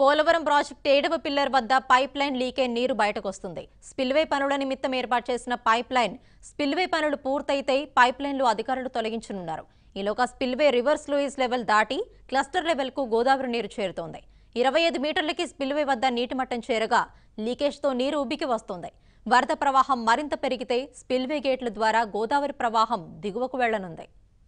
Polavaram project ఏడవ pillar వద్ద pipe line లీకే నీరు బయటకు వస్తుంది స్పిల్వే పనుల నిమిత్తం ఏర్పాటు చేసిన పైప్ లైన్ స్పిల్వే పనులు పూర్తయితే పైప్ లైన్లు అధికారులు తొలగించనున్నారు ఈలోగా స్పిల్వే రివర్స్ లూయిస్ లెవెల్ దాటి క్లస్టర్ లెవెల్కు గోదావరి నీరు చేరుతోంది ఇరవై ఐదు మీటర్లకి స్పిల్వే వద్ద నీటి మట్టం చేరగా లీకేజ్తో నీరు ఉబ్బికి వస్తోంది వరద ప్రవాహం మరింత పెరిగితే స్పిల్వే గేట్ల ద్వారా గోదావరి ప్రవాహం దిగువకు వెళ్లనుంది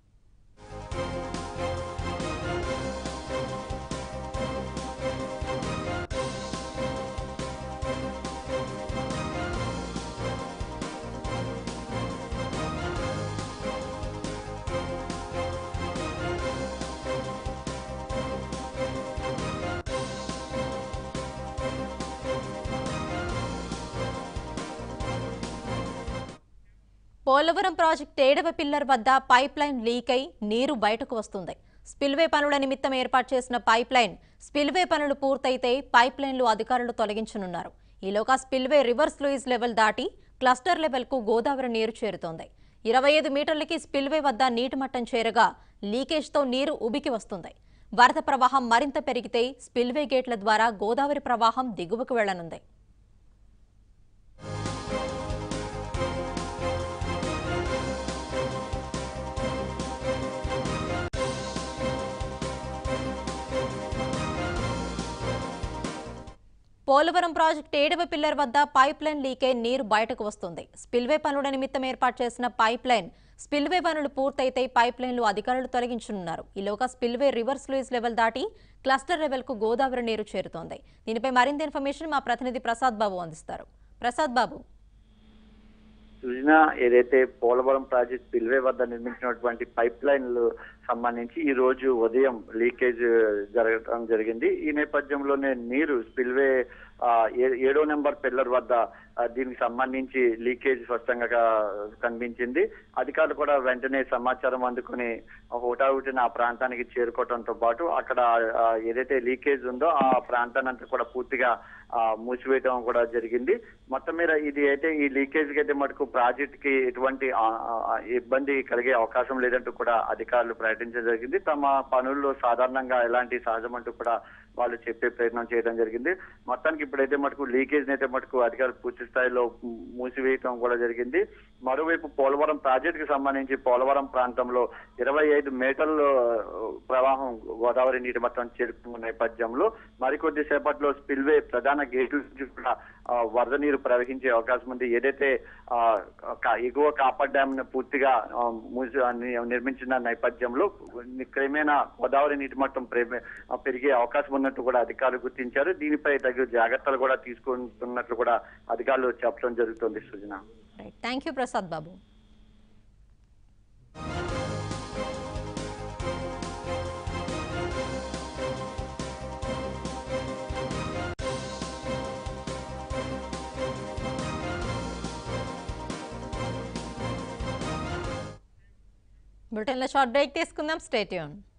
పోలవరం ప్రాజెక్టు ఏడవ పిల్లర్ వద్ద పైప్ లైన్ లీక్ అయి నీరు బయటకు వస్తుంది స్పిల్వే పనుల నిమిత్తం ఏర్పాటు చేసిన పైప్ లైన్ స్పిల్వే పనులు పూర్తయితే పైప్ లైన్లు అధికారులు తొలగించనున్నారు ఈలోగా స్పిల్వే రివర్స్ లూయిస్ లెవెల్ దాటి క్లస్టర్ లెవెల్కు గోదావరి నీరు చేరుతోంది ఇరవై ఐదు మీటర్లకి స్పిల్వే వద్ద నీటి మట్టం చేరగా లీకేజ్తో నీరు ఉబికి వస్తుంది వరద ప్రవాహం మరింత పెరిగితే స్పిల్వే గేట్ల ద్వారా గోదావరి ప్రవాహం దిగువకు వెళ్లనుంది పోలవరం ప్రాజెక్టు ఏడవ పిల్లర్ వద్ద పైప్ లైన్ లీకే నీరు బయటకు వస్తుంది స్పిల్వే పనుల నిమిత్తం ఏర్పాటు చేసిన పైప్ లైన్ స్పిల్వే పనులు పూర్తయితే పైప్ లైన్లు అధికారులు తొలగించనున్నారు ఈలోగా స్పిల్వే రివర్స్ లూయిస్ లెవెల్ దాటి క్లస్టర్ లెవెల్కు గోదావరి నీరు చేరుతోంది దీనిపై మరింత ఇన్ఫర్మేషన్ మా ప్రతినిధి ప్రసాద్ బాబు అందిస్తారు ప్రసాద్ బాబు సృజన ఏదైతే పోలవరం ప్రాజెక్ట్ పిల్వే వద్ద నిర్మించినటువంటి పైప్ లైన్లు సంబంధించి ఈ రోజు ఉదయం లీకేజ్ జరగడం జరిగింది ఈ నేపథ్యంలోనే నీరు స్పిల్వే ఆ, ఏ- ఏడో నెంబర్ పిల్లర్ వద్ద ఆ, దీనికి సంబంధించి లీకేజ్ స్పష్టంగా క- కనిపించింది అధికారులు కూడా వెంటనే సమాచారం అందుకుని హుటాహుటిన ఆ ప్రాంతానికి చేరుకోవడంతో పాటు అక్కడ ఆ, ఏదైతే లీకేజ్ ఉందో ఆ ప్రాంతాన్ని అంతా కూడా పూర్తిగా ఆ, మూసివేయడం కూడా జరిగింది మొత్తం మీద ఇది అయితే ఈ లీకేజ్ కి అయితే మటుకు ప్రాజెక్ట్ కి ఎటువంటి ఆ, ఆ, ఇబ్బంది కలిగే అవకాశం లేదంటూ కూడా అధికారులు ప్రకటించడం జరిగింది తమ పనుల్లో సాధారణంగా ఎలాంటి సహజమంటూ కూడా వాళ్ళు చెప్పే ప్రయత్నం చేయడం జరిగింది మొత్తానికి ఇప్పుడైతే మటుకు లీకేజ్ అయితే మటుకు అధికారులు పూర్తి స్థాయిలో మూసివేయటం కూడా జరిగింది మరోవైపు పోలవరం ప్రాజెక్ట్ కి సంబంధించి పోలవరం ప్రాంతంలో ఇరవై ఐదు మీటర్ల ప్రవాహం గోదావరి నీటి మట్టం చేరుకున్న నేపథ్యంలో మరికొద్ది సేపట్లో స్పిల్వే ప్రధాన గేట్ల నుంచి కూడా ఆ, వరద నీరు ప్రవహించే అవకాశం ఉంది ఏదైతే ఆ, కా- ఎగువ కాపర్ డ్యామ్ ను పూర్తిగా ఆ, మూసి ఆ, ని- నిర్మించిన నేపథ్యంలో క్రమేణా గోదావరి నీటి మట్టం ప్రేమ- ఆ, పెరిగే అవకాశం ఉన్నట్టు కూడా అధికారులు గుర్తించారు దీనిపై తగిన జాగ్రత్తలు కూడా తీసుకుంటున్నట్లు కూడా అధికారులు చెప్పడం జరుగుతుంది సృజన థ్యాంక్ యూ ప్రసాద్ బాబు బులెటిన్లో షార్ట్ బ్రేక్ తీసుకుందాం స్టేట్యూన్